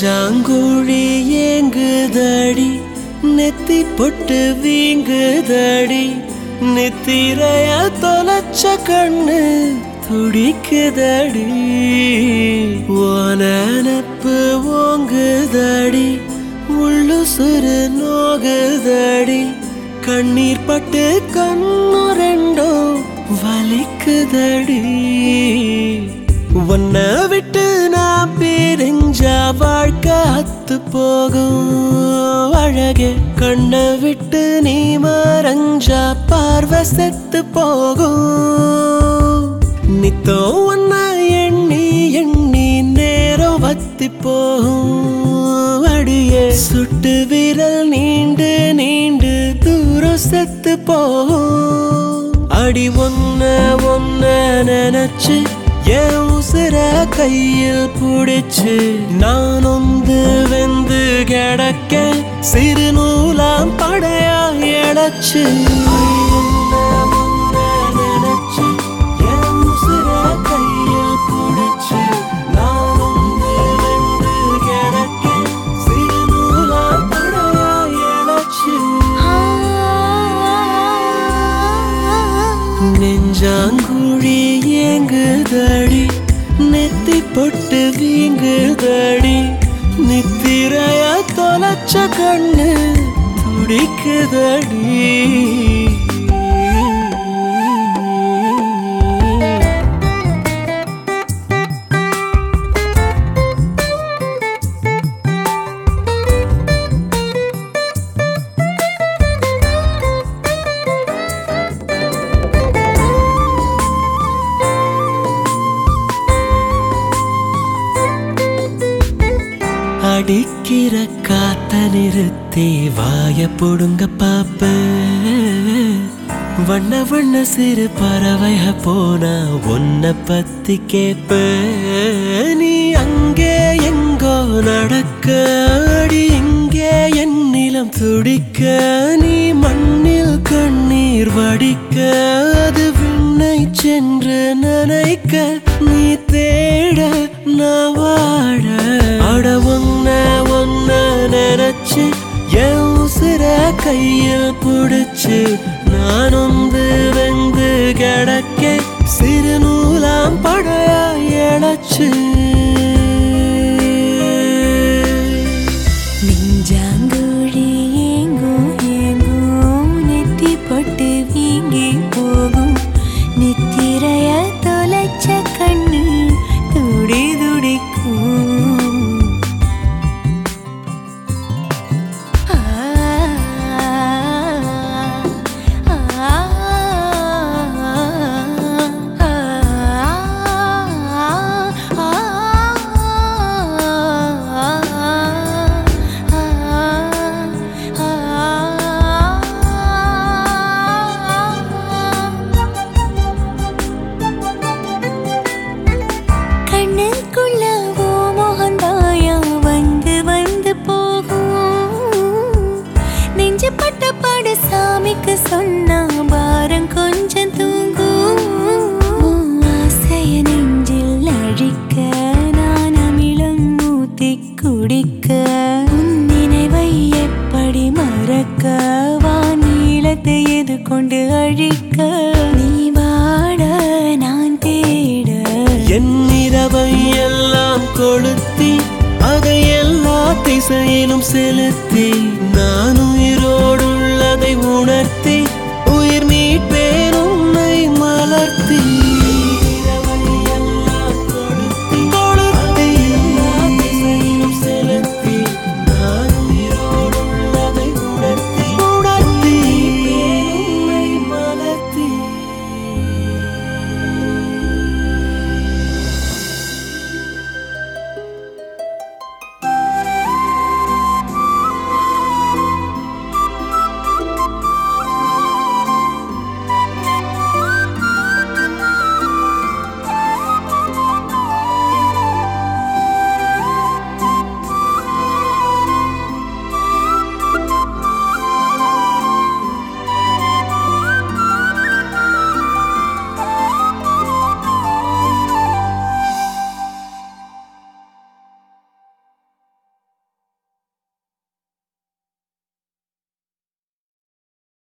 நெஞ்சாங்குழி ஏங்குதடி நெத்தி பொட்டு வீங்குதடி நித்திரைய தொலைச்ச கண்ணு துடிக்குதடி ஓனப்பு ஓங்குதடி உள்ளு சுரு நோகுதடி கண்ணீர் பட்டு கண்ணு ரெண்டும் வலிக்குதடி உன்னை விட்டு நான் பிரிஞ்சா வாழ்க்கை அத்து போகும் அழகே கண்ணை விட்டு நீ மறைஞ்சா பார்வை செத்து போகும் நித்தோ உன்னை எண்ணி எண்ணி நேரம் வத்தி போகும் அடியே சுட்டு விரல் நீண்டு நீண்டு தூரம் செத்து போகும் அடி ஒன்ன ஒன்ன நினைச்சு என் உசுர கையில் புடிச்சு நான் ஒந்து வெந்து கிடக்க சிறு நூலாம் படையா எழச்சு அடி ஒன்ன ஒன்ன நினைச்சு என் உசுர கையில் புடிச்சு நான் ஒந்து வெந்து கிடக்க சிறு நூலாம் படையா எழச்சு நெஞ்சாங்குழி ஏங்குதடி நெத்தி பொட்டு வீங்குதடி நித்திரைய தொலைச்ச கண்ணு துடிக்குதடி அடிக்கிற காத்த நிறுத்தி வாய புடுங்க பாப்ப வண்ண வண்ண சிறு பறவைக போனா உன்னை பத்தி கேப்ப நீ அங்கே எங்கோ நடக்க அடி இங்கே என் நிலம் துடிக்க நீ மண்ணில் கண்ணீர் வடிக்க அது விண்ணை சென்று நனைக்க நீ தேட நான் வாழ அட ஒன்ன ஒன்ன நினைச்சு என் உசுர கையில் புடிச்சு நான் வந்து வெந்து கிடக்க சிறு நூலாம் படையா எழச்சு நெஞ்சாங்குழி ஏங்கும் ஏங்கும் நெத்தி பொட்டு வீங்கி போகும் நித்திரைய தொலைச்ச கண்ணு துடி துடிக்கும் ஆ, ஆ, கண்ணுக்குள்ள ஓ மோகந்தாயா வந்து வந்து போகும் நெஞ்சு பட்ட பாடு சாமிக்கு சொன்னா பாரம் கொஞ்சம் தூங்கும் உன் ஆசைய நெஞ்சில் அழிக்க நான் அமிலம் ஊத்தி குடிக்க உன் நினைவை எப்படி மறக்க வானீளத்தை எது கொண்டு அழிக்க நீ வாட நான் தேட என் இரவை எல்லாம் கொளுத்தி அதை எல்லா திசையிலும் செலுத்தி நான் உயிரோடுள்ளதை உணர்த்தி